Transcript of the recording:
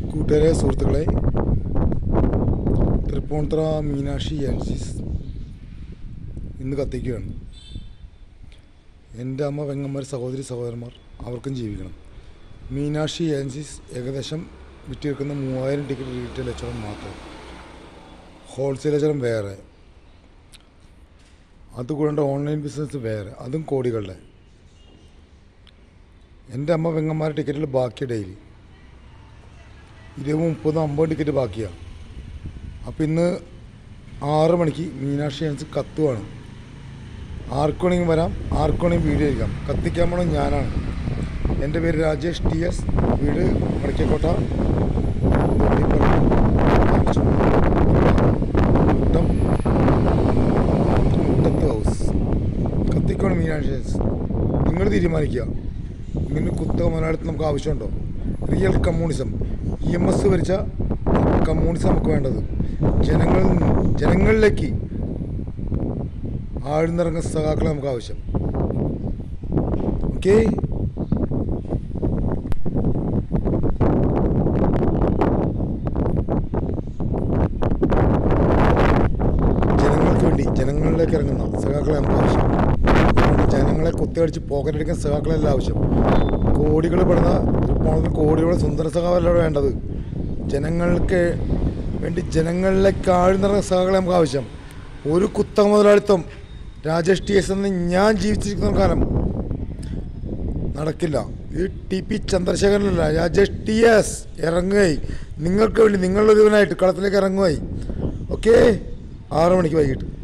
കൂട്ടുകാരെ സുഹൃത്തുക്കളെ തൃപ്പൂണിത്തുറ മീനാക്ഷി ഏജൻസീസ് ഇന്ന് കത്തിക്കുകയാണ് എൻ്റെ അമ്മ പെങ്ങന്മാർ സഹോദരി സഹോദരന്മാർ അവർക്കും ജീവിക്കണം മീനാക്ഷി ഏജൻസീസ് ഏകദേശം വിറ്റിരിക്കുന്ന മൂവായിരം ടിക്കറ്റ് റീറ്റെയിൽ കച്ചവടം മാത്രം ഹോൾസെയിൽ കച്ചവടം വേറെ അതുകൂടാണ്ട് ഓൺലൈൻ ബിസിനസ് വേറെ അതും കോടികളുടെ എൻ്റെ അമ്മ പെങ്ങന്മാരുടെ ടിക്കറ്റുകൾ ബാക്കി ഡെയിലി ഇരുപത് മുപ്പത് അമ്പത് ടിക്കറ്റ് ബാക്കിയാണ് അപ്പോൾ ഇന്ന് ആറ് മണിക്ക് മീനാക്ഷി ഏജൻസി കത്തുവാണ് ആർക്ക് വേണമെങ്കിൽ വരാം ആർക്ക് വേണമെങ്കിൽ വീഡിയോ എടുക്കാം കത്തിക്കാൻ പോണത് ഞാനാണ് എൻ്റെ പേര് രാജേഷ് ടി എസ് വീട് വടക്കേക്കോട്ട മുട്ടം മുട്ടത്ത് ഹൗസ് കത്തിക്കോണം മീനാക്ഷി ഏജൻസി നിങ്ങൾ തീരുമാനിക്കുക ഇങ്ങനെ കുത്തക മലയാളത്തിൽ നമുക്ക് ആവശ്യമുണ്ടോ real communism E M S ഭരിച്ച കമ്മ്യൂണിസം നമുക്ക് വേണ്ടത് ജനങ്ങളിൽ നിന്ന് ജനങ്ങളിലേക്ക് ആഴ്ന്നിറങ്ങുന്ന സഖാക്കളെ നമുക്ക് ആവശ്യം ഓക്കേ ജനങ്ങൾക്ക് വേണ്ടി ജനങ്ങളിലേക്ക് ഇറങ്ങുന്ന സഖാക്കളെ നമുക്ക് ആവശ്യം അതുകൊണ്ട് ജനങ്ങളെ കുത്തിയടിച്ച് പോക്കറ്റടിക്കുന്ന സഖാക്കളല്ല ആവശ്യം കോടികൾ പെടുന്ന തൃപ്പൂണിത്തുറ കോടികളുടെ സുന്ദര സഖാവല്ല വേണ്ടത് ജനങ്ങൾക്ക് വേണ്ടി ജനങ്ങളിലേക്ക് ആഴ്ന്നിറങ്ങുന്ന സഖാക്കളെ നമുക്ക് ആവശ്യം ഒരു കുത്തക മുതലാളിത്തം രാജേഷ് ടി എസ് എന്ന് ഞാൻ ജീവിച്ചിരിക്കുന്ന കാലം നടക്കില്ല ഈ ടി പി ചന്ദ്രശേഖരനല്ല രാജേഷ് ടി എസ് ഇറങ്ങുകയായി നിങ്ങൾക്ക് വേണ്ടി നിങ്ങളൊരുവനായിട്ട് കളത്തിലേക്ക് ഇറങ്ങുകയായി ഓക്കേ ആറ് മണിക്ക് വൈകിട്ട്